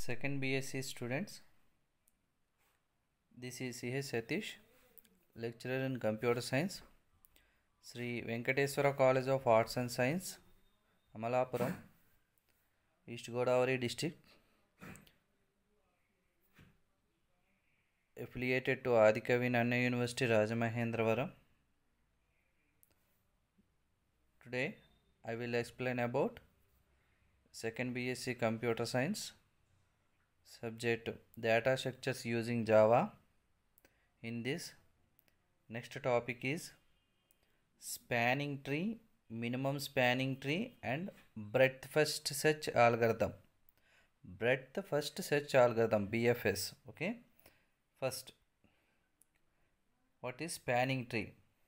second BSc students. This is C.H. Satish, lecturer in computer science, Sri Venkateswara College of Arts and Science, Amalapuram, East Godavari district, affiliated to Adikavi Nanna University, Rajamahendravaram. Today, I will explain about second BSc Computer Science subject data structures using Java. In this, next topic is spanning tree, minimum spanning tree, and breadth first search algorithm. Breadth first search algorithm BFS. Okay, first, what is spanning tree?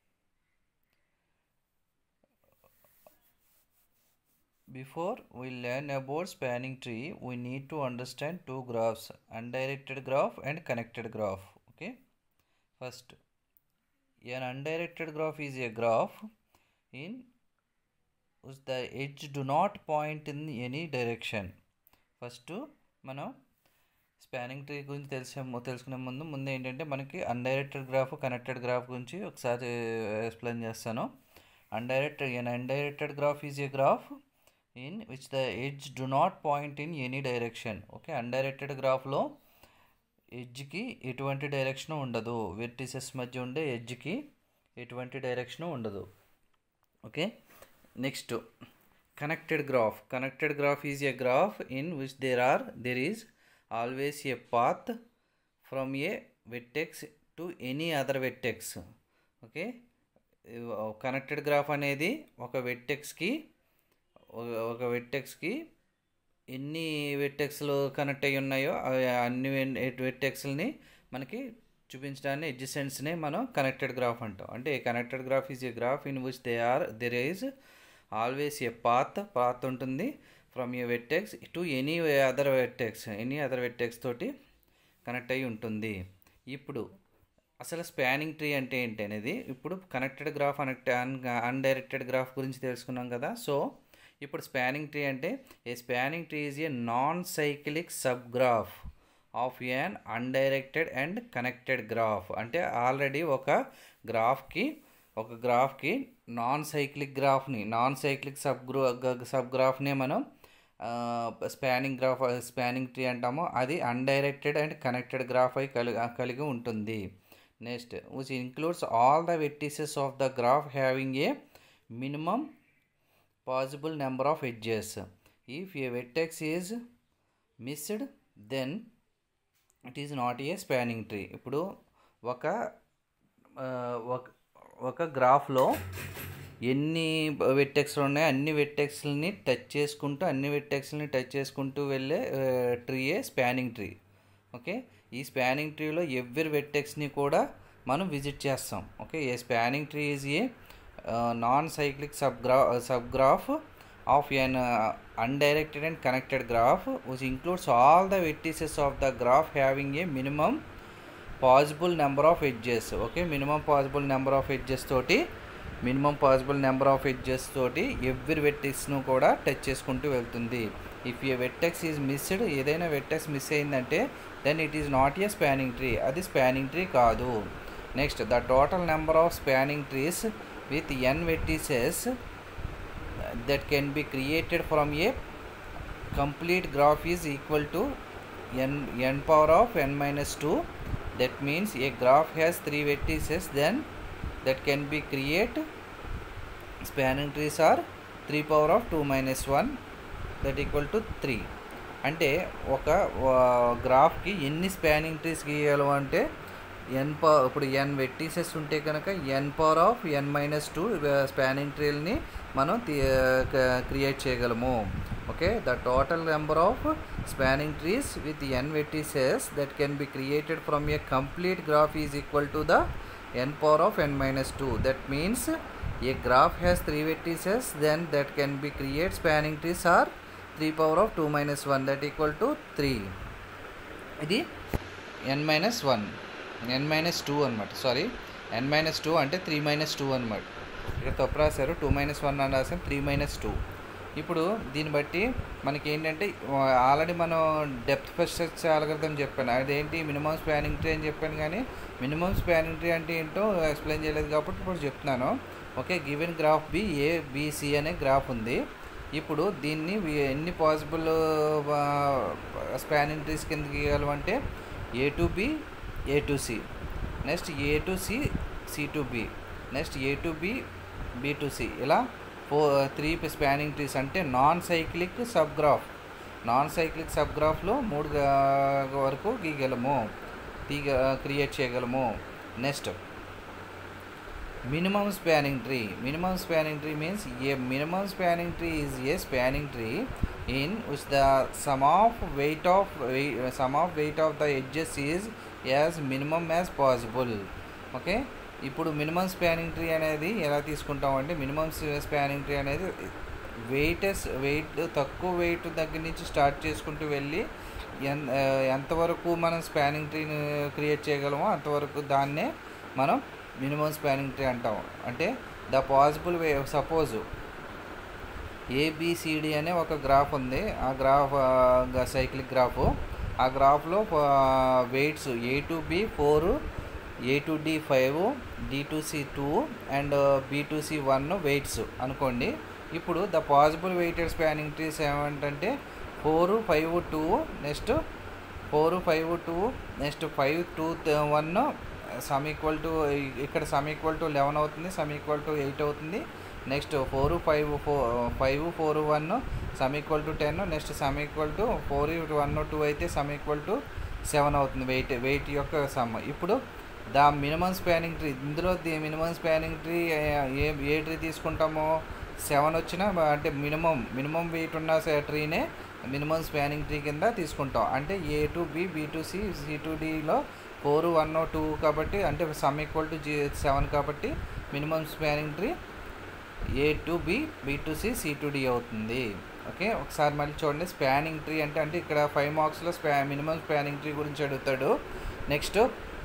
Before we learn about spanning tree, we need to understand two graphs undirected graph and connected graph. Okay, first, an undirected graph is a graph in which the edge do not point in any direction. First మనం spanning tree గురించి తెలిసే తెలుసుకునే ముందు ముందు ఏంటంటే మనకి undirected graph connected graph గురించి ఒకసారి ఎక్స్ప్లెయిన్ చేస్తాను undirected an undirected graph is a graph in which the edge do not point in any direction okay undirected గ్రాఫ్లో ఎడ్జ్కి ఎటువంటి డైరెక్షన్ ఉండదు వెర్టిసెస్ మధ్య ఉండే ఎడ్జ్కి ఎటువంటి డైరెక్షన్ ఉండదు okay next connected graph connected graph is a graph in which there are there is always a path from a vertex to any other vertex okay connected graph అనేది ఒక వెట్టెక్స్కి ఒక వెట్టెక్స్కి ఎన్ని వెట్టెక్స్లు connect అయి ఉన్నాయో అన్ని వెట్టెక్స్ని మనకి చూపించడాన్ని ఎడ్జిసెంట్స్నే మనం కనెక్టెడ్ గ్రాఫ్ అంటాం అంటే connected graph is a graph in which they are there is always a path path ఉంటుంది from a vertex to any other vertex any other vertex తోటి కనెక్ట్ అయి ఉంటుంది ఇప్పుడు అసలు స్పానింగ్ ట్రీ అంటే ఏంటి అనేది ఇప్పుడు కనెక్టెడ్ గ్రాఫ్ అనెక్ట్ అన్డైరెక్టెడ్ గ్రాఫ్ గురించి తెలుసుకున్నాం కదా సో ఇప్పుడు స్పానింగ్ ట్రీ అంటే a spanning tree is a non cyclic sub graph of an undirected and connected graph అంటే ఆల్రెడీ ఒక గ్రాఫ్కి ఒక గ్రాఫ్కి నాన్ సైక్లిక్ గ్రాఫ్ని నాన్ సైక్లిక్ సబ్ గ్రూ సబ్ గ్రాఫ్నే మనం స్పానింగ్ గ్రాఫ్ స్పానింగ్ ట్రీ అంటాము అది అన్డైరెక్టెడ్ అండ్ కనెక్టెడ్ గ్రాఫ్ అయి కలిగి కలిగి ఉంటుంది next which includes all the vertices of the graph having a minimum possible number of edges if a vertex is missed then it is not a spanning tree ఇప్పుడు ఒక ఒక ఒక గ్రాఫ్లో ఎన్ని వెట్టెక్స్లు ఉన్నాయో అన్ని వెట్టెక్స్లని టచ్ చేసుకుంటూ అన్ని వెట్టెక్స్లని టచ్ చేసుకుంటూ వెళ్ళే ట్రీయే స్పానింగ్ ట్రీ ఓకే ఈ స్పానింగ్ ట్రీలో ఎవ్రీ వెట్టెక్స్ని కూడా మనం విజిట్ చేస్తాం okay a spanning tree is a non cyclic sub గ్రా sub graph of an undirected and connected graph which includes all the vertices of the graph having a minimum possible number of edges okay minimum possible number of edges తోటి minimum possible number of edges తోటి every వెట్టెక్స్ను కూడా touch చేసుకుంటూ వెళ్తుంది if a vertex is missed ఏదైనా vertex miss అయిందంటే then it is not a spanning tree అది spanning tree కాదు next the total number of spanning trees with n vertices that can be created from a complete graph is equal to n n power of n minus two that means a graph has three vertices then that can be create spanning trees are 3 power of 2 minus 1 that equal to 3 అంటే ఒక గ్రాఫ్కి ఎన్ని spanning trees గీయాలి అంటే ఎన్ ప ఇప్పుడు ఎన్ vertices ఉంటే కనుక n power of n minus two spanning ట్రీల్ని మనం క్రియేట్ చేయగలము okay the total number of spanning trees with n vertices that can be created from a complete graph is equal to the n power of n minus 2 that means a graph has 3 vertices then that can be create spanning trees are 3 power of 2 minus 1 that equal to 3 ఇది n minus 1 n minus 2 అనమాట sorry n minus 2 అంటే 3 minus 2 అనమాట ఇక్కడ తప్పు రాశారు two minus one అని రాసాం three minus two ఇప్పుడు దీన్ని బట్టి మనకి ఏంటంటే ఆల్రెడీ మనం డెప్త్ ఫస్ట్ సెర్చ్ అలగర్థం చెప్పాను అదేంటి మినిమం స్పానింగ్ ట్రీ అని చెప్పాను కానీ మినిమం స్పానింగ్ ట్రీ అంటే ఏంటో ఎక్స్ప్లెయిన్ చేయలేదు కాబట్టి ఇప్పుడు చెప్తున్నాను okay given graph B A BC అనే గ్రాఫ్ ఉంది ఇప్పుడు దీన్ని వి- ఎన్ని పాసిబుల్ స్పానింగ్ ట్రీస్ కింద గీయాలంటే A to B A to C next A to C C to B next A to B B to C ఇలా ఫోర్ త్రీ స్పానింగ్ ట్రీస్ అంటే non cyclic sub graph non cyclic sub గ్రాఫ్లో మూడు గా- వరకు గీయగలము తీగ create చేయగలము next minimum spanning tree minimum spanning tree means a minimum spanning tree is a spanning tree in which the sum of weight of weight, sum of weight of the edges is as minimum as possible okay ఇప్పుడు minimum spanning tree అనేది ఎలా తీసుకుంటాం అంటే minimum spanning tree అనేది వెయిటెస్ wait తక్కువ wait దగ్గర నుంచి start చేసుకుంటూ వెళ్ళి ఎన్ ఆ, ఎంతవరకు మనం స్పానింగ్ ట్రీని క్రియేట్ చేయగలమో అంతవరకు దాన్నే మనం మినిమం స్పానింగ్ ట్రీ అంటాం అంటే the possible way suppose ABCD అనే ఒక గ్రాఫ్ ఉంది ఆ గ్రాఫ్ సైక్లిక్ గ్రాఫ్ ఆ గ్రాఫ్లో weights A to B four A to D five D to C two and B to C one weights అనుకోండి ఇప్పుడు the possible weighted spanning trees ఏమంటే four five two next four five two next five two one sum equal to ఇక్కడ sum equal to eleven అవుతుంది sum equal to eight అవుతుంది next four five four five four one sum equal to ten next sum equal to four one two అయితే sum equal to seven అవుతుంది weight weight యొక్క sum ఇప్పుడు the minimum spanning tree ఇందులో the minimum spanning tree ఏ ఏ tree తీసుకుంటామో seven వచ్చిన అంటే మినిమం మినిమం వెయిట్ ఉన్న ట్రీనే మినిమం స్పానింగ్ ట్రీ కింద తీసుకుంటాం అంటే A to B B to C C to డిలో ఫోర్ వన్ టూ కాబట్టి అంటే సమ్ ఈక్వల్ టు జీ సెవెన్ కాబట్టి minimum spanning tree A to B B to C C to D అవుతుంది ఓకే ఒకసారి మళ్ళీ చూడండి స్పానింగ్ ట్రీ అంటే అంటే ఇక్కడ ఫైవ్ మార్క్స్లో స్పా మినిమం స్పానింగ్ ట్రీ గురించి అడుగుతాడు నెక్స్ట్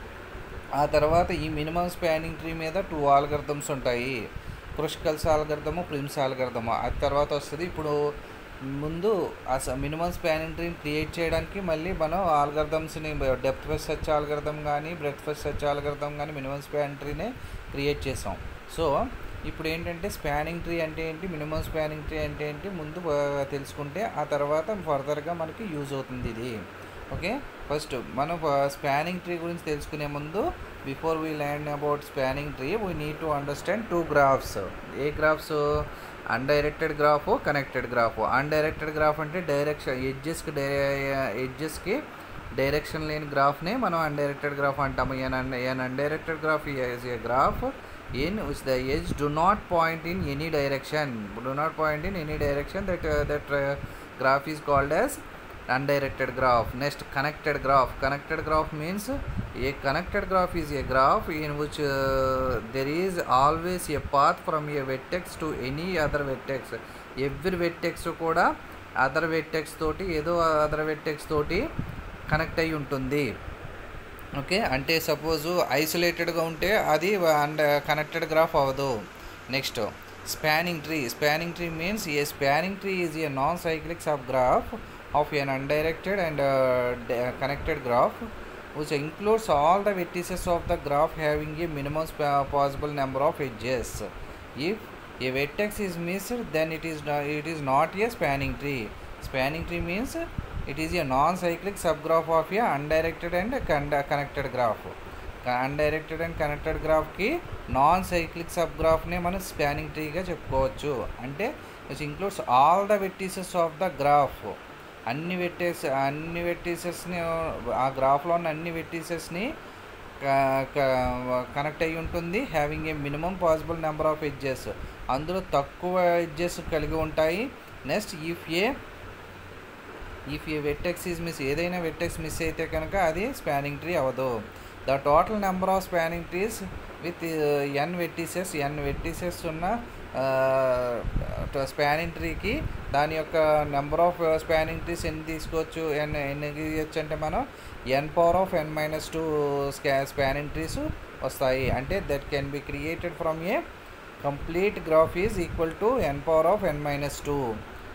ఆ తర్వాత ఈ మినిమం స్పానింగ్ ట్రీ మీద టూ ఆల్గర్థమ్స్ ఉంటాయి క్రుష్కల్స్ ఆల్గర్థము ప్రిమ్స్ ఆల్గర్థము అది తర్వాత వస్తుంది ఇప్పుడు ముందు అసలు మినిమం స్పానింగ్ ట్రీని క్రియేట్ చేయడానికి మళ్ళీ మనం ఆల్గర్థమ్స్ని డెప్త్ ఫస్ట్ సెర్చ్ ఆల్గర్థం కానీ బ్రెత్ ఫస్ట్ సెర్చ్ ఆల్గర్థం కానీ మినిమం స్పానింగ్ ట్రీనే క్రియేట్ చేసాం సో ఇప్పుడు ఏంటంటే స్పానింగ్ ట్రీ అంటే ఏంటి మినిమం స్పానింగ్ ట్రీ అంటే ఏంటి ముందు ఆ, తెలుసుకుంటే ఆ తర్వాత ఫర్దర్గా మనకి యూజ్ అవుతుంది ఇది ఓకే ఫస్ట్ మనం స్పానింగ్ ట్రీ గురించి తెలుసుకునే ముందు before we land about spanning tree we need to understand two graphs a graphs undirected graph connected graph undirected graph అంటే డైరెక్షన్ ఎడ్జెస్కి డై ఎడ్జెస్కి డైరెక్షన్ లేని గ్రాఫ్ని మనం అన్డైరెక్టెడ్ గ్రాఫ్ అంటాము an undirected graph is a graph in which the edge do not point in any direction do not point in any direction that uh, that uh, graph is called as undirected graph next connected graph connected graph means a connected graph is a graph in which uh, there is always a path from a vertex to any other vertex every vertex కూడా other vertex తోటి ఏదో other vertex తోటి connect అయి ఉంటుంది okay అంటే suppose ఐసోలేటెడ్గా ఉంటే అది అండ్ కనెక్టెడ్ గ్రాఫ్ అవ్వదు next spanning tree spanning tree means a spanning tree is a non cyclic sub graph of an undirected and connected graph which includes all the vertices of the graph having a minimum spa- possible number of edges. If a vertex is missed, then it is not, it is not a spanning tree. Spanning tree means it is a non-cyclic subgraph of a undirected and con- connected graph. Undirected and connected గ్రాఫ్కి non cyclic sub గ్రాఫ్నే మనం spanning ట్రీగా చెప్పుకోవచ్చు అంటే it's includes all the vertices of the graph అన్ని vertices అన్ని వెట్టిసెస్ని ఆ గ్రాఫ్లో ఉన్న అన్ని వెట్టిసెస్ని కనెక్ట్ అయి ఉంటుంది having a minimum possible number of edges అందులో తక్కువ ఎడ్జెస్ కలిగి ఉంటాయి next if a if a vertex is miss ఏదైనా వెట్టెక్స్ మిస్ అయితే కనుక అది స్పానింగ్ ట్రీ అవ్వదు the total number of spanning trees with n vertices n vertices ఉన్న స్పానింగ్ ట్రీకి దాని యొక్క నెంబర్ ఆఫ్ స్పానింగ్ ట్రీస్ ఎన్ని తీసుకోవచ్చు ఎన్ ఎన్ని తీయచ్చు అంటే మనం n power of n minus two స్కా స్పానింగ్ ట్రీస్ వస్తాయి అంటే that can be created from a complete graph is equal to n power of n minus two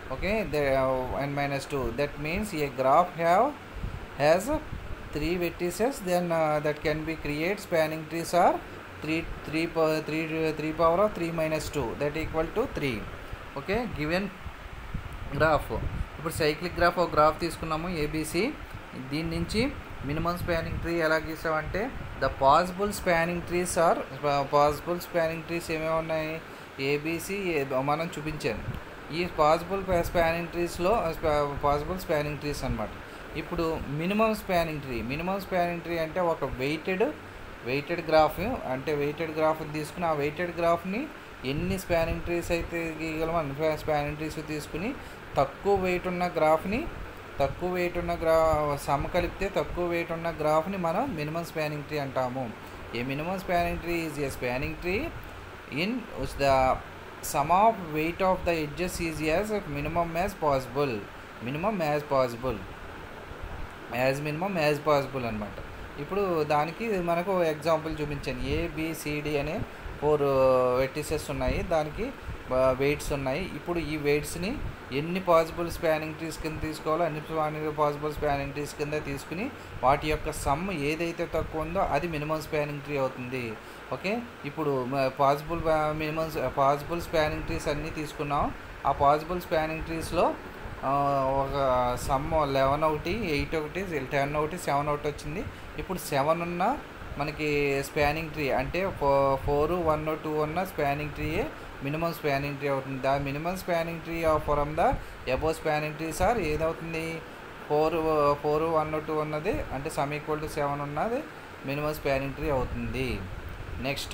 okay the uh, n minus 2 that means a graph have has three vertices then uh, that can be create spanning trees are 3 3 power 3 3 power of 3 minus 2 that equal to 3 okay given graph ఇప్పుడు cyclic graph ఒక graph తీసుకున్నాము ABC దీని నుంచి minimum spanning tree ఎలా గీసామంటే the possible spanning trees are possible spanning trees ఏమేమి ఉన్నాయి ABC మనం చూపించాను ఈ పాసిబుల్ స్పానింగ్ ట్రీస్లో పాసిబుల్ స్పానింగ్ ట్రీస్ అనమాట ఇప్పుడు minimum spanning tree minimum spanning tree అంటే ఒక వెయిటెడ్ వెయిటెడ్ గ్రాఫ్ అంటే వెయిటెడ్ గ్రాఫ్ తీసుకుని ఆ వెయిటెడ్ గ్రాఫ్ని ఎన్ని స్పానింగ్ ట్రీస్ అయితే గీయగలమో అన్ని స్పానింగ్ ట్రీస్ తీసుకుని తక్కువ వెయిట్ ఉన్న గ్రాఫ్ని తక్కువ వెయిట్ ఉన్న గ్రా సమ కలిపితే తక్కువ వెయిట్ ఉన్న గ్రాఫ్ని మనం మినిమం స్పానింగ్ ట్రీ అంటాము a minimum spanning tree is a spanning tree in the sum of weight of the edges is as minimum as possible minimum as possible as minimum as possible అనమాట ఇప్పుడు దానికి మనకు example చూపించాను A B C D అనే four vertices ఉన్నాయి దానికి weights ఉన్నాయి ఇప్పుడు ఈ వెయిట్స్ని ఎన్ని పాసిబుల్ స్పానింగ్ ట్రీస్ కింద తీసుకోవాలో అన్ని పాసిబుల్ స్పానింగ్ ట్రీస్ కింద తీసుకుని వాటి యొక్క సమ్ ఏదైతే తక్కువ ఉందో అది మినిమం స్పానింగ్ ట్రీ అవుతుంది ఓకే ఇప్పుడు possible minimum possible spanning trees అన్నీ తీసుకున్నాం ఆ పాసిబుల్ స్పానింగ్ ట్రీస్లో ఒక సమ్ లెవెన్ ఒకటి ఎయిట్ ఒకటి టెన్ ఒకటి సెవెన్ ఒకటి వచ్చింది ఇప్పుడు సెవెన్ ఉన్న మనకి స్పానింగ్ ట్రీ అంటే ఫో ఫోర్ వన్ టూ ఉన్న స్పానింగ్ ట్రీయే మినిమం స్పానింగ్ ట్రీ అవుతుంది the minimum spanning tree from the above spanning tree sir ఏదవుతుంది ఫోర్ ఫోర్ వన్ టూ ఉన్నది అంటే సమ్ ఈక్వల్ టు సెవెన్ ఉన్నది మినిమం స్పానింగ్ ట్రీ అవుతుంది next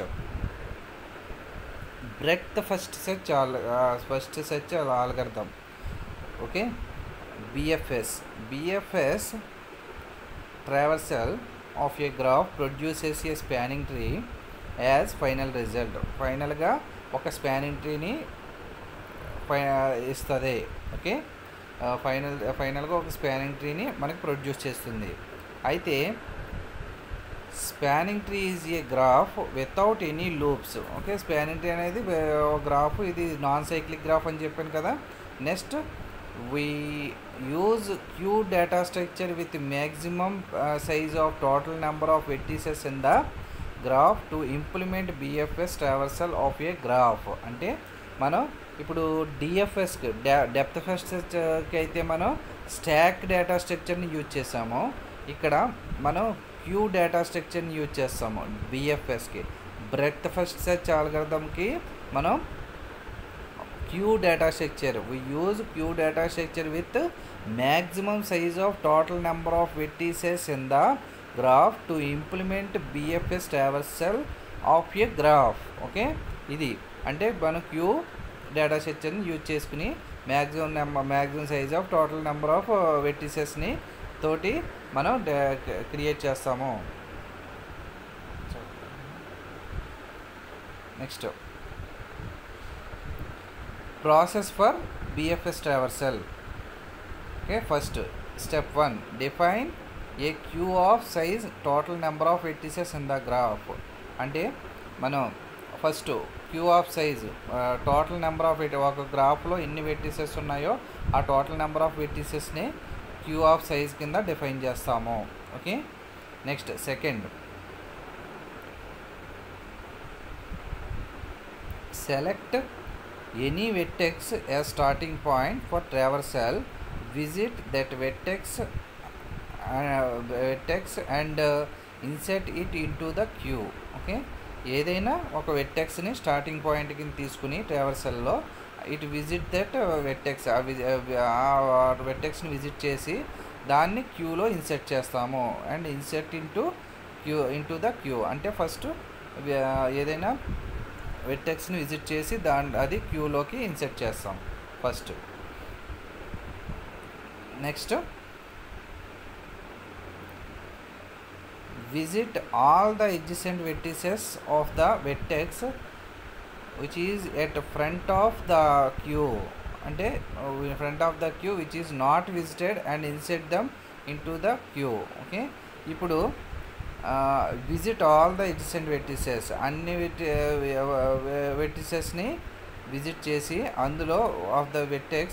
breadth first search all first search algorithm okay BFS BFS traversal of a graph produces a spanning tree as final result ఫైనల్గా ఒక spanning ట్రీని ఫై ఇస్తుంది okay final ఫైనల్గా ఒక spanning ట్రీని మనకి ప్రొడ్యూస్ చేస్తుంది అయితే spanning tree is a graph without any loops okay spanning tree అనేది గ్రాఫ్ ఇది నాన్ సైక్లిక్ గ్రాఫ్ అని చెప్పాను కదా next we use q data structure with maximum uh, size of total number of vertices in the graph to implement bfs traversal of a graph అంటే మనం ఇప్పుడు డిఎఫ్ఎస్కి depth first సెర్చ్కి అయితే మనం stock data స్ట్రక్చర్ని use చేసాము ఇక్కడ మనం క్యూ డేటా స్ట్రక్చర్ని యూజ్ చేస్తాము బిఎఫ్ఎస్కి బ్రెత్ ఫస్ట్ సెర్చ్ ఆల్గర్థంకి మనం queue data structure we use queue data structure with maximum size of total number of vertices in the graph to implement bfs traversal of a graph okay ఇది అంటే మనం queue data స్ట్రక్చర్ని use చేసుకుని maximum number maximum size of total number of వెట్టిసెస్ని తోటి మనం create చేస్తాము next process for bfs traversal okay first step 1 define a queue of size total number of vertices in the graph అంటే మనం first queue of size total number of ఒక గ్రాఫ్లో ఎన్ని vertices ఉన్నాయో ఆ టోటల్ నెంబర్ ఆఫ్ వెట్టిసెస్ని queue of size కింద define చేస్తాము okay next second select any vertex as starting point for traversal visit that vertex uh, vertex and uh, insert it into the queue okay ఏదైనా ఒక వెట్టెక్స్ని starting point కింద తీసుకుని ట్రావర్సల్లో it visit that vertex ఆ వెట్టెక్స్ని visit చేసి దాన్ని క్యూలో ఇన్సెర్ట్ చేస్తాము and insert into queue into the queue అంటే ఫస్ట్ ఏదైనా వెట్టెక్స్ని విజిట్ చేసి దాని అది క్యూలోకి ఇన్సెర్ట్ చేస్తాం first next visit all the adjacent vertices of the vertex which is at front of the queue అంటే front of the queue which is not visited and insert them into the queue okay ఇప్పుడు visit all the adjacent vertices అన్ని వెట్టిసెస్ని visit చేసి అందులో of the vertex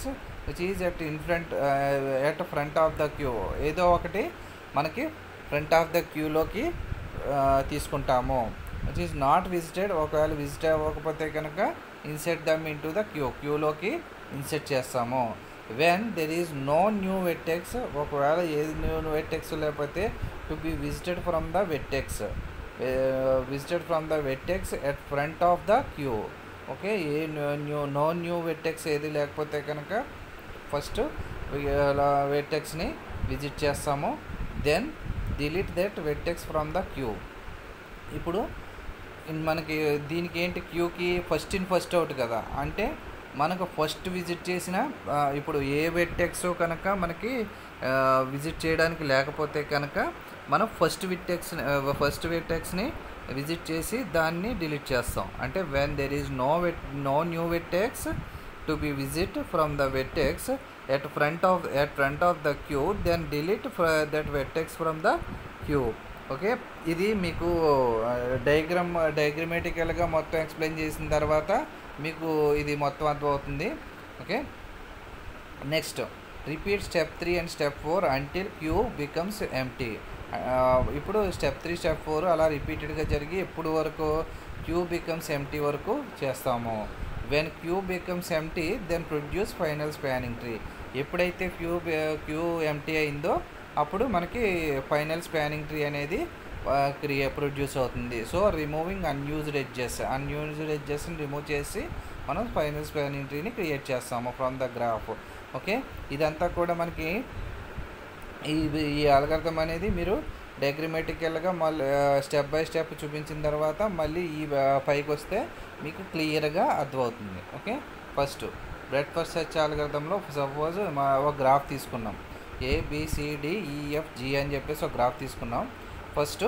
which is at in front at front of the queue ఏదో ఒకటి మనకి front of the క్యూలోకి తీసుకుంటాము విచ్ ఈజ్ నాట్ విజిటెడ్ ఒకవేళ విజిట్ అవ్వకపోతే కనుక insert them into the queue క్యూలోకి ఇన్సెట్ చేస్తాము when there is no new vertex ఒకవేళ ఏది న్యూ వెట్టెక్స్ లేకపోతే to be visited from the vertex visited from the vertex at front of the queue okay a new no new vertex ఏది లేకపోతే కనుక first వెట్టెక్స్ని visit చేస్తాము then delete that vertex from the queue ఇప్పుడు మనకి దీనికి ఏంటి క్యూకి ఫస్ట్ ఇన్ ఫస్ట్ అవుట్ కదా అంటే మనకు ఫస్ట్ విజిట్ చేసిన ఇప్పుడు ఏ వెట్టెక్స్ కనుక మనకి విజిట్ చేయడానికి లేకపోతే కనుక మనం ఫస్ట్ విట్టెక్స్ ఫస్ట్ వెట్టెక్స్ని విజిట్ చేసి దాన్ని డిలీట్ చేస్తాం అంటే వెన్ దెర్ ఈజ్ నో వెట్ no new vertex to be visit from the vertex at front of at front of the queue then delete that vertex from the queue okay ఇది మీకు diagram డయాగ్రమేటికల్గా మొత్తం explain చేసిన తర్వాత మీకు ఇది మొత్తం అర్థమవుతుంది okay next repeat step three and step four until queue becomes empty ఇప్పుడు స్టెప్ త్రీ స్టెప్ ఫోర్ అలా రిపీటెడ్గా జరిగి ఎప్పుడు వరకు క్యూ బికమ్స్ ఎంటీ వరకు చేస్తాము when queue becomes empty then produce final spanning tree ఎప్పుడైతే క్యూ క్యూ ఎంటీ అయిందో అప్పుడు మనకి ఫైనల్ స్పానింగ్ ట్రీ అనేది క్రియే ప్రొడ్యూస్ అవుతుంది సో రిమూవింగ్ అన్యూజ్డ్ ఎడ్జెస్ అన్యూజ్డ్ ఎడ్జెస్ని రిమూవ్ చేసి మనం ఫైనల్ స్పానింగ్ ట్రీని క్రియేట్ చేస్తాము ఫ్రమ్ ద గ్రాఫ్ ఓకే ఇదంతా కూడా మనకి ఈ ఈ అల్గర్థం అనేది మీరు డెగ్రిమేటికల్గా మళ్ళీ స్టెప్ బై స్టెప్ చూపించిన తర్వాత మళ్ళీ ఈ పైకి వస్తే మీకు క్లియర్గా అర్థమవుతుంది okay first breadth first search అల్గర్థంలో సపోజ్ మా ఒక గ్రాఫ్ తీసుకున్నాం ఏబిసిడిఈఎఫ్ జి అని చెప్పేసి ఒక గ్రాఫ్ తీసుకున్నాం ఫస్ట్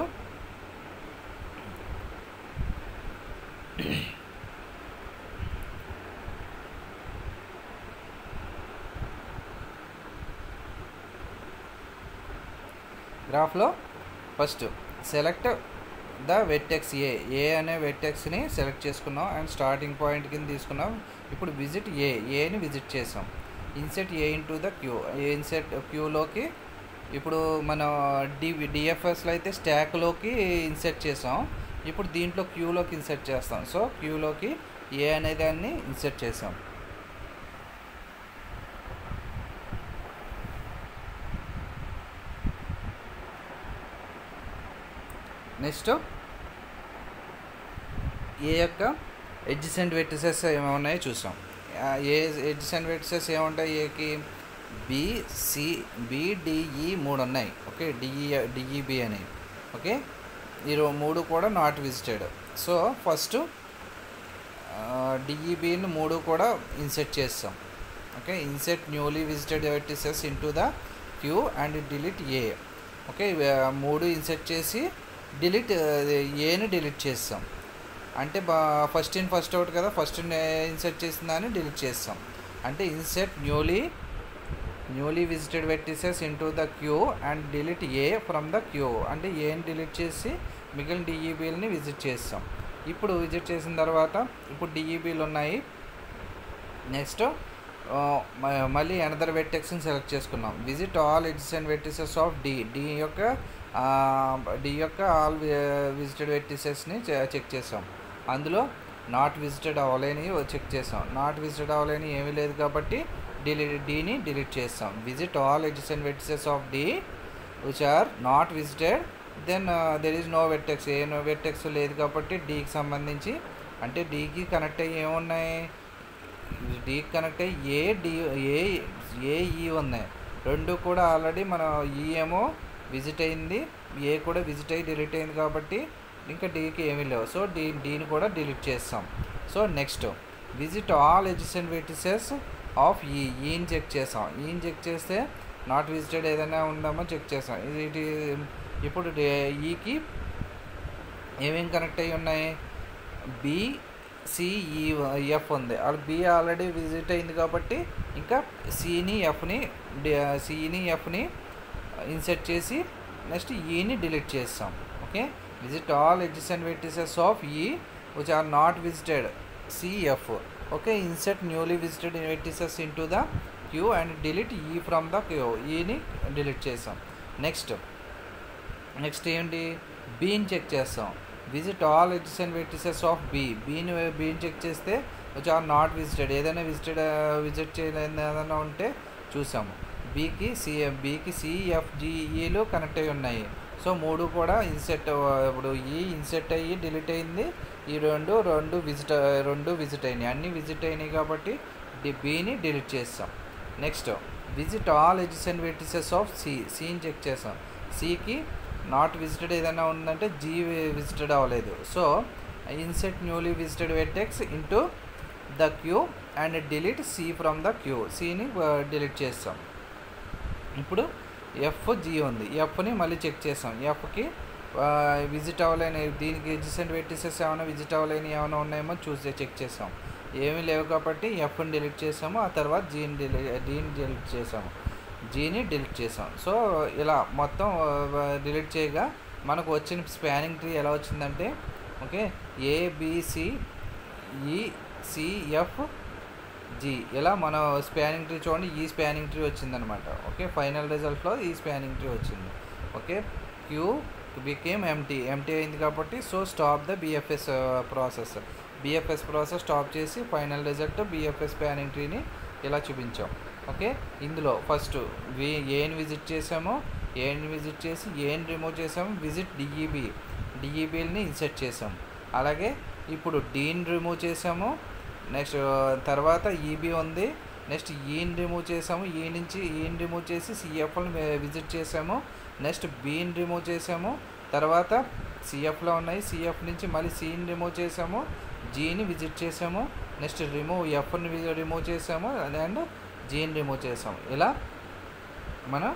గ్రాఫ్లో first select the vertex A A అనే వెట్టెక్స్ని సెలెక్ట్ చేసుకున్నాం అండ్ స్టార్టింగ్ పాయింట్ కింద తీసుకున్నాం ఇప్పుడు విజిట్ ఏ ఏని విజిట్ చేసాం insert A into the queue insert క్యూలోకి ఇప్పుడు మనం డి డిఎఫ్ఎస్లో అయితే స్టాక్లోకి ఇన్సెట్ చేసాం ఇప్పుడు దీంట్లో క్యూలోకి ఇన్సెట్ చేస్తాం సో క్యూలోకి ఏ అనే దాన్ని ఇన్సెట్ చేసాం నెక్స్ట్ ఏ యొక్క ఎడ్జెస్ అండ్ వెట్టిసెస్ ఏమేమి ఉన్నాయో చూసాం ఏ ఎడ్జెస్ అండ్ వెట్టిసెస్ ఏముంటాయి ఏకి బిసి బిడిఈ మూడు ఉన్నాయి ఓకే డిఈ డిఈబి అని ఓకే ఈ మూడు కూడా నాట్ విజిటెడ్ సో ఫస్ట్ డిఈబిని మూడు కూడా ఇన్సెట్ చేస్తాం okay insert newly visited vertices into the queue and delete A okay మూడు ఇన్సెట్ చేసి డిలీట్ ఏని డిలీట్ చేస్తాం అంటే బా ఫస్ట్ ఇన్ ఫస్ట్ అవుట్ కదా ఫస్ట్ ఇన్సెట్ చేసిన దాన్ని డిలీట్ చేస్తాం అంటే insert newly newly visited vertices into the queue and delete A from the queue అంటే ఏని డిలీట్ చేసి మిగిలిన డిఈబీలని విజిట్ చేస్తాం ఇప్పుడు విజిట్ చేసిన తర్వాత ఇప్పుడు డిఈబీలు ఉన్నాయి నెక్స్ట్ మళ్ళీ అనదర్ వెట్టెక్స్ని సెలెక్ట్ చేసుకున్నాం visit all edges and vertices of D D యొక్క డి యొక్క ఆల్ విజిటెడ్ వెట్టిసెస్ని చెక్ చేసాం అందులో నాట్ విజిటెడ్ అవ్వలేని చెక్ చేసాం నాట్ విజిటెడ్ అవ్వలేని ఏమీ లేదు కాబట్టి డిలీట్ డీని డిలీట్ చేస్తాం visit all edges and vertices of D which are not visited then there is no vertex a no vertex లేదు కాబట్టి డీకి సంబంధించి అంటే డీకి కనెక్ట్ అయ్యి ఏమున్నాయి డీకి కనెక్ట్ అయ్యి ఏ డి ఏ ఏ ఈ ఉన్నాయి రెండు కూడా ఆల్రెడీ మన ఈ ఏమో విజిట్ అయింది ఏ కూడా విజిట్ అయ్యి డిలీట్ అయింది కాబట్టి ఇంకా డీకి ఏమీ లేవు సో డీ డీని కూడా డిలీట్ చేస్తాం so next visit all adjacent vertices of E ఈని చెక్ చేసాం ఈని చెక్ చేస్తే నాట్ విజిటెడ్ ఏదైనా ఉందామో చెక్ చేసాం ఇది ఇప్పుడు ఈకి ఏమేమి కనెక్ట్ అయ్యి ఉన్నాయి బి సిఈఎఫ్ ఉంది అది బి ఆల్రెడీ విజిట్ అయింది కాబట్టి ఇంకా సిని ఎఫ్ని సిని ఎఫ్ని ఇన్సెట్ చేసి నెక్స్ట్ ఈని డిలీట్ చేస్తాం okay visit all edges and vertices of E which are not visited CF okay insert newly visited vertices into the queue and delete E from the queue ఈని delete చేసాం next next ఏంటి బీని check చేస్తాం visit all edges and vertices of B బీని బీని check చేస్తే వచ్చి are not visited ఏదైనా విజిటెడ్ విజిట్ చేయలేని ఏదైనా ఉంటే చూసాము బీకి సిఎం బీకి సిఎఫ్జిఈలు కనెక్ట్ అయి ఉన్నాయి సో మూడు కూడా ఇన్సెట్ ఇప్పుడు ఈ ఇన్సెట్ అయ్యి డిలీట్ అయింది ఈ రెండు రెండు విజిట్ రెండు విజిట్ అయినాయి అన్నీ విజిట్ అయినాయి కాబట్టి డి బీని డిలీట్ చేస్తాం next visit all edges and vertices of C సిని చెక్ చేస్తాం సికి నాట్ విజిటెడ్ ఏదైనా ఉందంటే జీ విజిటెడ్ అవ్వలేదు so insert newly visited vertex into the queue and delete C from the queue సిని డిలీట్ చేస్తాం ఇప్పుడు ఎఫ్ జీ ఉంది ఎఫ్ని మళ్ళీ చెక్ చేస్తాం ఎఫ్కి విజిట్ అవ్వలేని దీనికి ఎడ్జెసెంట్ వెటిసెస్ ఏమైనా విజిట్ అవ్వలేని ఏమైనా ఉన్నాయేమో చూసి చెక్ చేస్తాం ఏమీ లేవు కాబట్టి ఎఫ్ని డిలీట్ చేసాము ఆ తర్వాత జీని డిలీట్ డీని డిలీట్ చేసాము జీని డిలీట్ చేసాం సో ఇలా మొత్తం డిలీట్ చేయగా మనకు వచ్చిన స్పానింగ్ ట్రీ ఎలా వచ్చిందంటే ఓకే ఏబిసి ఈసిఎఫ్ జీ ఇలా మన స్పానింగ్ ట్రీ చూడండి ఈ స్పానింగ్ ట్రీ వచ్చిందనమాట ఓకే ఫైనల్ రిజల్ట్లో ఈ స్పానింగ్ ట్రీ వచ్చింది okay queue became empty empty అయింది కాబట్టి so stop the BFS process BFS process stop చేసి ఫైనల్ రిజల్ట్ బిఎఫ్ఎస్ స్పానింగ్ ట్రీని ఇలా చూపించాం ఓకే ఇందులో ఫస్ట్ వి ఏని విజిట్ చేసామో ఏని విజిట్ చేసి ఏని రిమూవ్ చేసాము విజిట్ డిఈబి డిఈబిల్ని ఇన్సెట్ చేసాము అలాగే ఇప్పుడు డీని రిమూవ్ చేసాము నెక్స్ట్ తర్వాత ఈబీ ఉంది నెక్స్ట్ ఈని రిమూవ్ చేసాము ఈ నుంచి ఈని రిమూవ్ చేసి సిఎఫ్ని విజిట్ చేసాము నెక్స్ట్ బీని రిమూవ్ చేసాము తర్వాత సిఎఫ్లో ఉన్నాయి సిఎఫ్ నుంచి మళ్ళీ సీని రిమూవ్ చేసాము జీని విజిట్ చేసాము నెక్స్ట్ రిమూవ్ ఎఫ్ని రిమూవ్ చేసాము అండ్ జీని రిమూవ్ చేసాము ఇలా మనం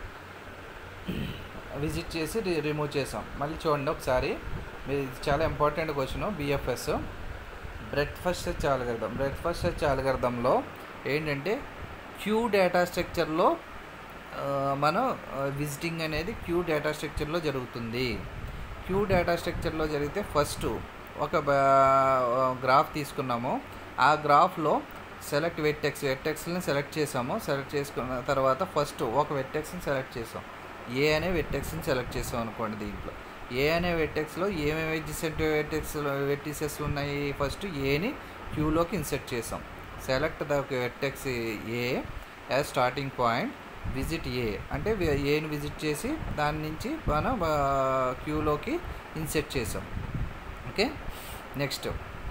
విజిట్ చేసి రిమూవ్ చేసాం మళ్ళీ చూడండి ఒకసారి ఇది చాలా important question BFS breadth first search algorithm breadth first search అల్గర్థంలో ఏంటంటే క్యూ డేటా స్ట్రక్చర్లో మనం విజిటింగ్ అనేది క్యూ డేటా స్ట్రక్చర్లో జరుగుతుంది క్యూ డేటా స్ట్రక్చర్లో జరిగితే ఫస్ట్ ఒక గ్రాఫ్ తీసుకున్నాము ఆ గ్రాఫ్లో సెలెక్ట్ వెట్టెక్స్ వెట్టెక్స్ని సెలెక్ట్ చేసాము సెలెక్ట్ చేసుకున్న తర్వాత ఫస్ట్ ఒక వెట్టెక్స్ని సెలెక్ట్ చేసాం ఏ అనే వెట్టెక్స్ని సెలెక్ట్ చేసాం అనుకోండి దీంట్లో ఏ అనే వెట్టెక్స్లో ఏమేమి ఎడ్జిసెంట్ వెట్టెక్స్ వెట్టిసెస్ ఉన్నాయి ఫస్ట్ ఏని క్యూలోకి ఇన్సెట్ చేసాం select the vertex A as starting point visit A అంటే ఏని విజిట్ చేసి దాని నుంచి మనం క్యూలోకి ఇన్సెట్ చేసాం ఓకే నెక్స్ట్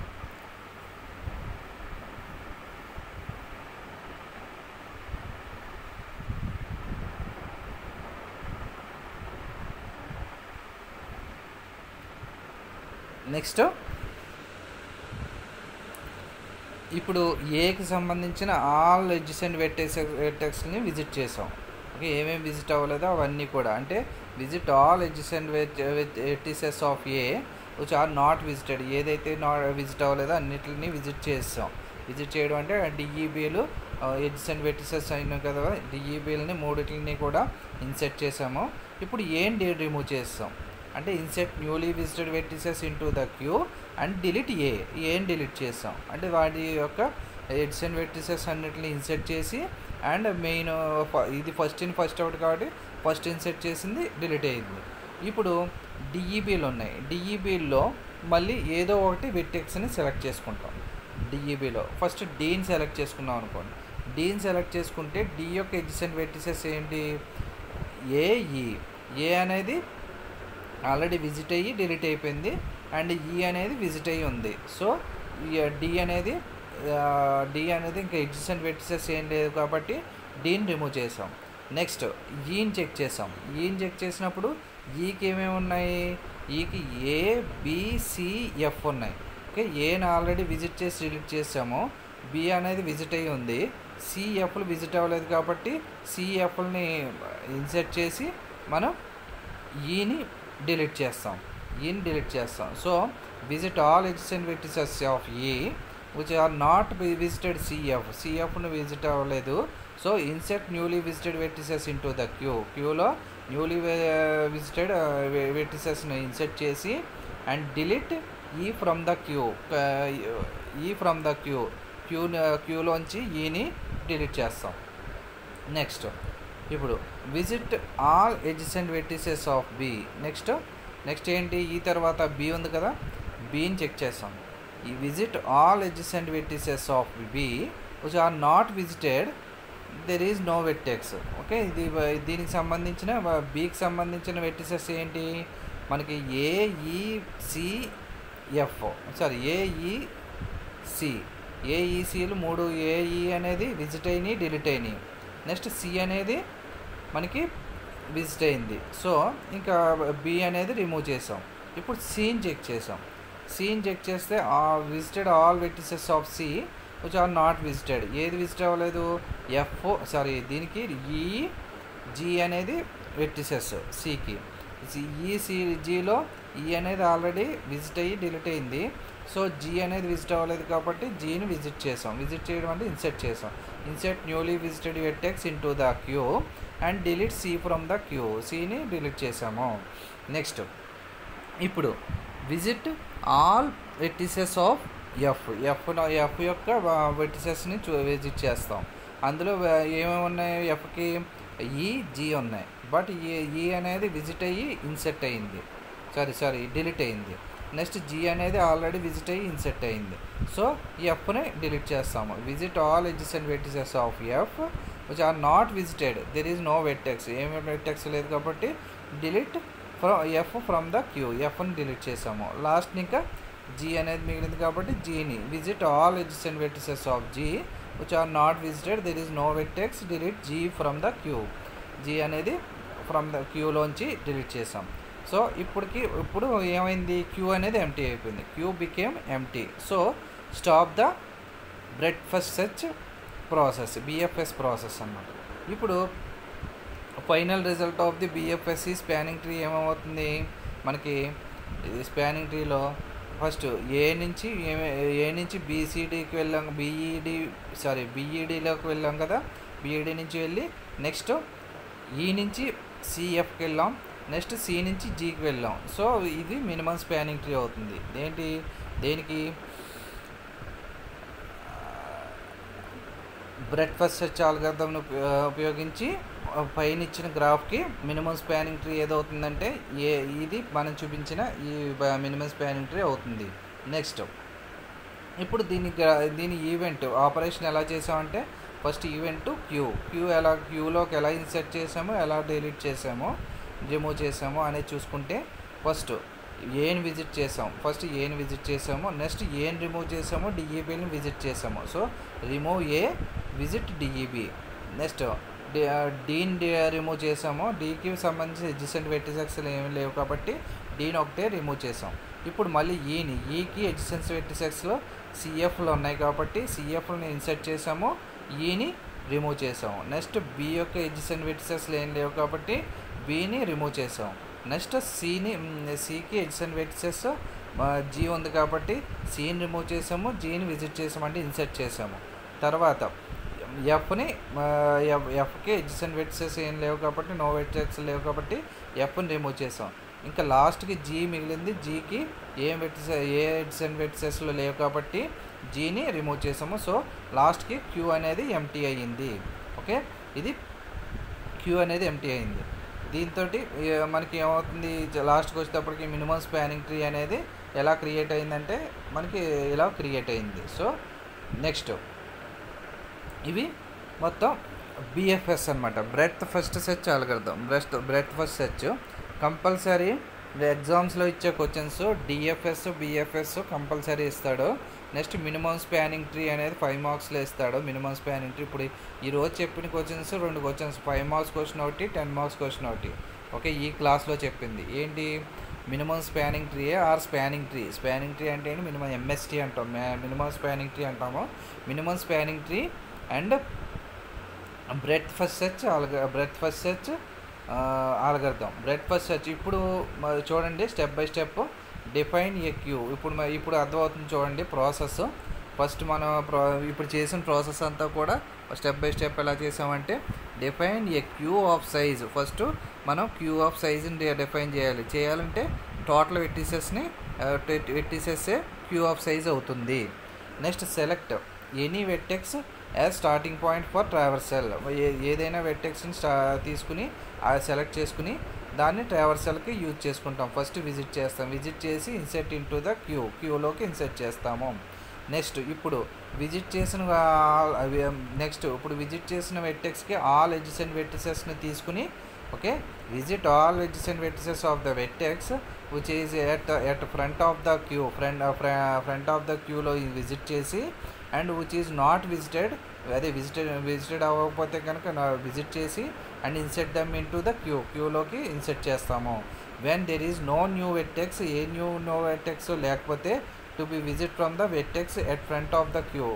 నెక్స్ట్ ఇప్పుడు ఏకి సంబంధించిన ఆల్ ఎడ్జెసెంట్ వెట్టెక్స్ వెట్టెక్స్ని విజిట్ చేసాం ఓకే ఏమేమి విజిట్ అవ్వలేదో అవన్నీ కూడా అంటే visit all adjacent vertices of A which are not visited ఏదైతే నాట్ విజిట్ అవ్వలేదో అన్నిటిని విజిట్ చేస్తాం విజిట్ చేయడం అంటే డిఈబీలు ఎడ్జెసెంట్ వెట్టిసెస్ అయినాయి కదా డిఈబీలని మూడిటిని కూడా ఇన్సెట్ చేసాము ఇప్పుడు ఏం రిమూవ్ చేస్తాం అంటే insert newly visited vertices into the queue and delete A ఏం డిలీట్ చేస్తాం అంటే వాటి యొక్క ఎడ్స్ అండ్ వెట్టిసెస్ అన్నిటిని ఇన్సెట్ చేసి అండ్ మెయిన్ ఇది ఫస్ట్ ఇన్ ఫస్ట్ అవుట్ కాబట్టి ఫస్ట్ ఇన్సెట్ చేసింది డిలీట్ అయింది ఇప్పుడు డిఈబీలు ఉన్నాయి డిఈబీల్లో మళ్ళీ ఏదో ఒకటి వెట్టెక్స్ని సెలెక్ట్ చేసుకుంటాం డిఈబీలో ఫస్ట్ డీని సెలెక్ట్ చేసుకున్నాం అనుకోండి డీని సెలెక్ట్ చేసుకుంటే డి యొక్క ఎడ్జెస్ అండ్ వెట్టిసెస్ ఏంటి ఏఈ ఏ అనేది ఆల్రెడీ విజిట్ అయ్యి డిలీట్ అయిపోయింది అండ్ ఈ అనేది విజిట్ అయ్యి ఉంది సో డి అనేది డి అనేది ఇంకా ఎడ్జెసెంట్ వెట్సెస్ ఏం లేదు కాబట్టి డీని రిమూవ్ చేసాం నెక్స్ట్ ఈని చెక్ చేసాం ఈని చెక్ చేసినప్పుడు ఈకి ఏమేమి ఉన్నాయి ఈకి ఏ బిసిఎఫ్ ఉన్నాయి ఓకే ఏని ఆల్రెడీ విజిట్ చేసి డిలీట్ చేసాము బి అనేది విజిట్ అయ్యి ఉంది సిఎఫ్లు విజిట్ అవ్వలేదు కాబట్టి సిఎఫ్ని ఇన్సెట్ చేసి మనం ఈని డిలీట్ చేస్తాం ఈని డిలీట్ చేస్తాం so visit all adjacent vertices of E which are not visited CF సిఎఫ్ను విజిట్ అవ్వలేదు so insert newly visited vertices into the queue క్యూలో న్యూలీ విజిటెడ్ వెట్టిసెస్ని ఇన్సెట్ చేసి and delete E from the queue E from the queue queue క్యూలోంచి ఈని delete చేస్తాం next ఇప్పుడు visit all adjacent vertices of B next next ఏంటి ఈ తర్వాత బి ఉంది కదా బీని చెక్ చేస్తాం ఈ visit all adjacent vertices of B which are not visited there is no vertex okay ఇది వ- దీనికి సంబంధించిన బీకి సంబంధించిన వెట్టిసెస్ ఏంటి మనకి ఏఈసిఎఫ్ సారీ ఏఈసి ఏఈసీలు మూడు ఏఈ అనేది విజిట్ అయినాయి డిలీట్ అయినాయి నెక్స్ట్ సి అనేది మనకి విజిట్ అయింది సో ఇంకా బి అనేది రిమూవ్ చేసాం ఇప్పుడు సీన్ చెక్ చేసాం సీన్ చెక్ చేస్తే visited all vertices of C which are not visited ఏది విజిట్ అవ్వలేదు ఎఫ్ సారీ దీనికి ఈ జీ అనేది వెట్టిసెస్ సికి ఈ సి జీలో ఈ అనేది ఆల్రెడీ విజిట్ అయ్యి డిలీట్ అయింది సో జీ అనేది విజిట్ అవ్వలేదు కాబట్టి జీని విజిట్ చేసాం విజిట్ చేయడం అంటే ఇన్సెట్ చేసాం insert newly visited vertex into the queue and delete C from the queue సిని డిలీట్ చేసాము నెక్స్ట్ ఇప్పుడు visit all vertices of F F F యొక్క వెట్టిసెస్ని చూ విజిట్ చేస్తాం అందులో వే- ఏమేమి ఉన్నాయి ఎఫ్కి ఈ జీ ఉన్నాయి బట్ ఈ ఈ అనేది విజిట్ అయ్యి ఇన్సెట్ అయ్యింది సారీ సారీ డిలీట్ అయింది నెక్స్ట్ జీ అనేది ఆల్రెడీ విజిట్ అయ్యి ఇన్సెట్ అయింది సో ఈ ఎఫ్ని డిలీట్ చేస్తాము visit all edges and vertices of F which are not visited there is no vertex ఏమి వెట్టెక్స్ లేదు కాబట్టి delete from F from the queue ఎఫ్ని డిలీట్ చేసాము లాస్ట్ ఇంకా జీ అనేది మిగిలింది కాబట్టి జీని visit all edges and vertices of G which are not visited there is no వెట్టెక్స్ delete G from the queue G అనేది ఫ్రమ్ ద క్యూలోంచి డిలీట్ చేసాం సో ఇప్పటికి ఇప్పుడు ఏమైంది క్యూ అనేది ఎంటీ అయిపోయింది queue became empty so stop the breadth first search process BFS process అన్నమాట ఇప్పుడు ఫైనల్ రిజల్ట్ ఆఫ్ ది బిఎఫ్ఎస్సి స్పానింగ్ ట్రీ ఏమవుతుంది మనకి స్పానింగ్ ట్రీలో ఫస్ట్ ఏ నుంచి ఏమే- ఏ నుంచి బీసీడీకి వెళ్ళాం బీఈడి సారీ బీఈడిలోకి వెళ్ళాం కదా బీఈడి నుంచి వెళ్ళి నెక్స్ట్ ఈ నుంచి సిఎఫ్కి వెళ్ళాం నెక్స్ట్ సి నుంచి జీకి వెళ్ళాం సో ఇది మినిమం స్పానింగ్ ట్రీ అవుతుంది ఏంటి దేనికి బ్రెడ్ఫాస్ట్ సెర్చ్ ఆల్గర్థంను ఉపయోగించి ఆ, పైన ఇచ్చిన గ్రాఫ్కి మినిమం స్పానింగ్ ట్రీ ఏదవుతుందంటే ఏ ఇది మనం చూపించిన ఈ మినిమం స్పానింగ్ ట్రీ అవుతుంది నెక్స్ట్ ఇప్పుడు దీని గ్రా- దీని ఈవెంట్ ఆపరేషన్ ఎలా చేసామంటే ఫస్ట్ ఈవెంట్ క్యూ క్యూ ఎలా క్యూలోకి ఎలా ఇన్సర్ట్ చేసామో ఎలా డిలీట్ చేసామో రిమూవ్ చేసామో అనేది చూసుకుంటే ఫస్ట్ ఏని విజిట్ చేసాం ఫస్ట్ ఏని విజిట్ చేసాము నెక్స్ట్ ఏని రిమూవ్ చేసాము డిఈబిని విజిట్ చేసాము so remove A visit DEB next డీన్ రిమూవ్ చేసాము డీకి సంబంధించి ఎడ్జిసెంట్ వెట్టిసెక్స్లు ఏమీ లేవు కాబట్టి డీని ఒకటే రిమూవ్ చేసాం ఇప్పుడు మళ్ళీ ఈని ఈకి ఎడ్జిసెన్స్ వెట్టిసెక్స్లో సిఎఫ్లు ఉన్నాయి కాబట్టి సిఎఫ్ని ఇన్సర్ట్ చేసాము ఈని రిమూవ్ చేసాము నెక్స్ట్ బి యొక్క ఎడ్జిసెంట్ వెట్టిసెక్స్లు ఏం లేవు కాబట్టి బీని రిమూవ్ చేసాం నెక్స్ట్ సిని సికి ఎడ్జిసెంట్ వెట్టిసెస్ జీ ఉంది కాబట్టి సిని రిమూవ్ చేసాము జీని విజిట్ చేసాము అంటే ఇన్సర్ట్ చేసాము తర్వాత ఎఫ్ని ఎఫ్కి ఎడ్జిసెంట్ వెట్సెస్ ఏం లేవు కాబట్టి నో వెట్సెస్ లేవు కాబట్టి ఎఫ్ని రిమూవ్ చేసాం ఇంకా లాస్ట్కి జీ మిగిలింది జీకి ఏం వెట్సెస్ ఏ ఎడ్జిసెంట్ వెట్సెస్లో లేవు కాబట్టి జీని రిమూవ్ చేసాము సో లాస్ట్కి క్యూ అనేది ఎంటీ అయ్యింది ఓకే ఇది క్యూ అనేది ఎంటీ అయింది దీంతో మనకి ఏమవుతుంది లాస్ట్కి వచ్చేటప్పటికి మినిమం స్పానింగ్ ట్రీ అనేది ఎలా క్రియేట్ అయిందంటే మనకి ఇలా క్రియేట్ అయింది సో నెక్స్ట్ ఇవి మొత్తం బిఎఫ్ఎస్ అనమాట బ్రెత్ ఫస్ట్ సెర్చ్ అలగడదాం breadth breadth first search compulsory ఎగ్జామ్స్లో ఇచ్చే క్వశ్చన్స్ డిఎఫ్ఎస్ బిఎఫ్ఎస్ కంపల్సరీ ఇస్తాడు నెక్స్ట్ మినిమం స్పానింగ్ ట్రీ అనేది ఫైవ్ మార్క్స్లో ఇస్తాడు మినిమం స్పానింగ్ ట్రీ ఇప్పుడు ఈ రోజు చెప్పిన క్వశ్చన్స్ రెండు క్వశ్చన్స్ ఫైవ్ మార్క్స్ క్వశ్చన్ ఒకటి టెన్ మార్క్స్ క్వశ్చన్ ఒకటి ఓకే ఈ క్లాస్లో చెప్పింది ఏంటి minimum spanning tree or spanning tree spanning tree అంటే ఏంటి మినిమం ఎంఎస్టీ అంటాం మినిమం స్పానింగ్ ట్రీ అంటాము minimum spanning tree and breadth first search algo breadth first search algorithm breadth first search ఇప్పుడు మరి చూడండి step by step define a queue ఇప్పుడు మ- ఇప్పుడు అర్థమవుతుంది చూడండి ప్రాసెస్ ఫస్ట్ మనం ప్రా ఇప్పుడు చేసిన ప్రాసెస్ అంతా కూడా స్టెప్ బై స్టెప్ ఎలా చేసామంటే define a queue of size first మనం క్యూ ఆఫ్ సైజ్ని డిఫైన్ చేయాలి చేయాలంటే టోటల్ వెట్టిసెస్ని వెట్టిసెస్ క్యూ ఆఫ్ సైజ్ అవుతుంది next select any vertex as starting point for traversal ఏదైనా వెట్టెక్స్ని స్టా తీసుకుని సెలెక్ట్ చేసుకుని దాన్ని ట్రావర్సల్కి యూజ్ చేసుకుంటాం ఫస్ట్ విజిట్ చేస్తాం విజిట్ చేసి insert into the queue క్యూలోకి ఇన్సెట్ చేస్తాము నెక్స్ట్ ఇప్పుడు విజిట్ చేసిన నెక్స్ట్ ఇప్పుడు విజిట్ చేసిన వెట్టెక్స్కి ఆల్ ఎడ్జెస్ అండ్ వెట్టిసెస్ని తీసుకుని okay visit all edges and vertices of the vertex which is at at front of the queue front front of the క్యూలో విజిట్ చేసి and which is not visited అదే visited visited అవ్వకపోతే కనుక visit చేసి and insert them into the queue క్యూలోకి insert చేస్తాము when there is no new vertex a new no vertex లేకపోతే to be visit from the vertex at front of the queue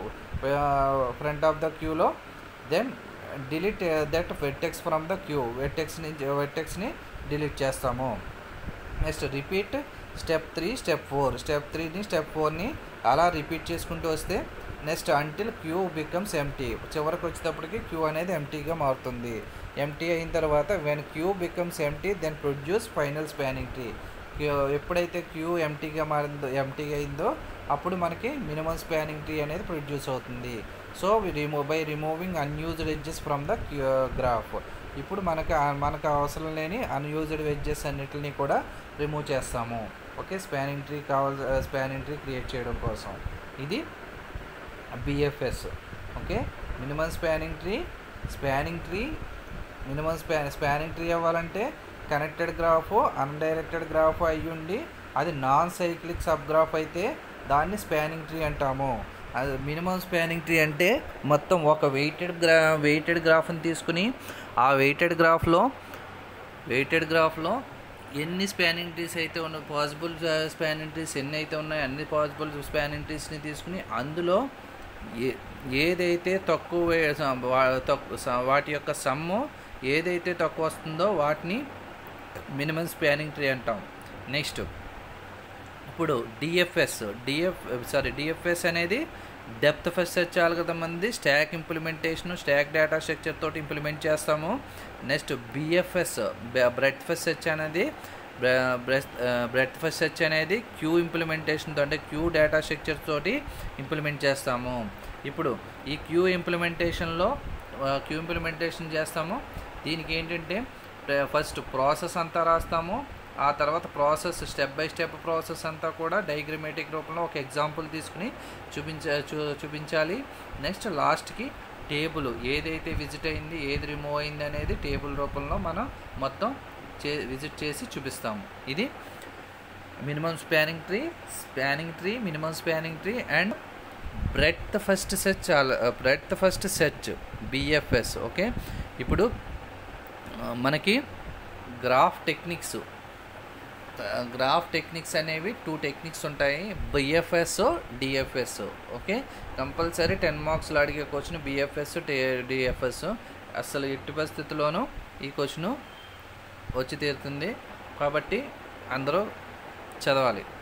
front of the క్యూలో then delete that vertex from the queue వెట్టెక్స్ని వెట్టెక్స్ని delete చేస్తాము next repeat step three step four step త్రీని step ఫోర్ని అలా repeat చేసుకుంటూ వస్తే next until queue becomes empty చివరికి వచ్చేటప్పటికి క్యూ అనేది ఎంటీగా మారుతుంది ఎంటీ అయిన తర్వాత when queue becomes empty then produce final spanning tree ఎప్పుడైతే క్యూ ఎంటీగా మారిందో ఎంటీగా అయిందో అప్పుడు మనకి మినిమం స్పానింగ్ ట్రీ అనేది ప్రొడ్యూస్ అవుతుంది so remove by removing unused edges from the graph ఇప్పుడు మనకు మనకు అవసరం లేని అన్యూజ్డ్ వెడ్జెస్ అన్నిటిని కూడా రిమూవ్ చేస్తాము ఓకే స్పానింగ్ ట్రీ కావాల్సి స్పానింగ్ ట్రీ క్రియేట్ చేయడం కోసం ఇది BFS okay minimum spanning tree spanning tree minimum స్పా స్పానింగ్ ట్రీ అవ్వాలంటే కనెక్టెడ్ గ్రాఫ్ అన్డైరెక్టెడ్ గ్రాఫ్ అయ్యి ఉండి అది నాన్ సైక్లిక్ సబ్ గ్రాఫ్ అయితే దాన్ని స్పానింగ్ ట్రీ అంటాము అది మినిమం స్పానింగ్ ట్రీ అంటే మొత్తం ఒక వెయిటెడ్ గ్రా వెయిటెడ్ గ్రాఫ్ని తీసుకుని ఆ వెయిటెడ్ గ్రాఫ్లో వెయిటెడ్ గ్రాఫ్లో ఎన్ని స్పానింగ్ ట్రీస్ అయితే ఉన్నాయి పాసిబుల్ స్పానింగ్ ట్రీస్ ఎన్ని అయితే ఉన్నాయో అన్ని పాసిబుల్ స్పానింగ్ ట్రీస్ని తీసుకుని అందులో ఏ ఏదైతే తక్కువ తక్కువ వాటి యొక్క సమ్ము ఏదైతే తక్కువ వస్తుందో వాటిని మినిమం స్పానింగ్ ట్రీ అంటాం నెక్స్ట్ ఇప్పుడు డిఎఫ్ఎస్ డిఎఫ్ సారీ డిఎఫ్ఎస్ అనేది డెప్త్ ఫస్ట్ సెర్చ్ మంది stack implementation stack data structure తోటి ఇంప్లిమెంట్ చేస్తాము next BFS breadth first search అనేది బ్రెడ్ ఫస్ట్ సెర్చ్ అనేది క్యూ ఇంప్లిమెంటేషన్ అంటే క్యూ డేటా స్ట్రక్చర్ తోటి ఇంప్లిమెంట్ చేస్తాము ఇప్పుడు ఈ క్యూ ఇంప్లిమెంటేషన్లో క్యూ ఇంప్లిమెంటేషన్ చేస్తాము దీనికి ఏంటంటే ఫస్ట్ ప్రాసెస్ అంతా రాస్తాము ఆ తర్వాత process step by step process అంతా కూడా డైగ్రమేటిక్ రూపంలో ఒక ఎగ్జాంపుల్ తీసుకుని చూపించ చూ చూపించాలి నెక్స్ట్ లాస్ట్కి టేబుల్ ఏదైతే విజిట్ అయింది ఏది రిమూవ్ అయింది అనేది టేబుల్ రూపంలో మనం మొత్తం చే విజిట్ చేసి చూపిస్తాము ఇది minimum spanning tree spanning tree minimum spanning tree and breadth first search breadth first search BFS okay ఇప్పుడు మనకి గ్రాఫ్ టెక్నిక్స్ గ్రాఫ్ టెక్నిక్స్ అనేవి టూ టెక్నిక్స్ ఉంటాయి BFS DFS okay compulsory ten మార్క్స్లో అడిగే క్వశ్చన్ బిఎఫ్ఎస్ డిఎఫ్ఎస్ అసలు ఎట్టి పరిస్థితుల్లోనూ ఈ క్వశ్చన్ వచ్చి తీరుతుంది కాబట్టి అందరూ చదవాలి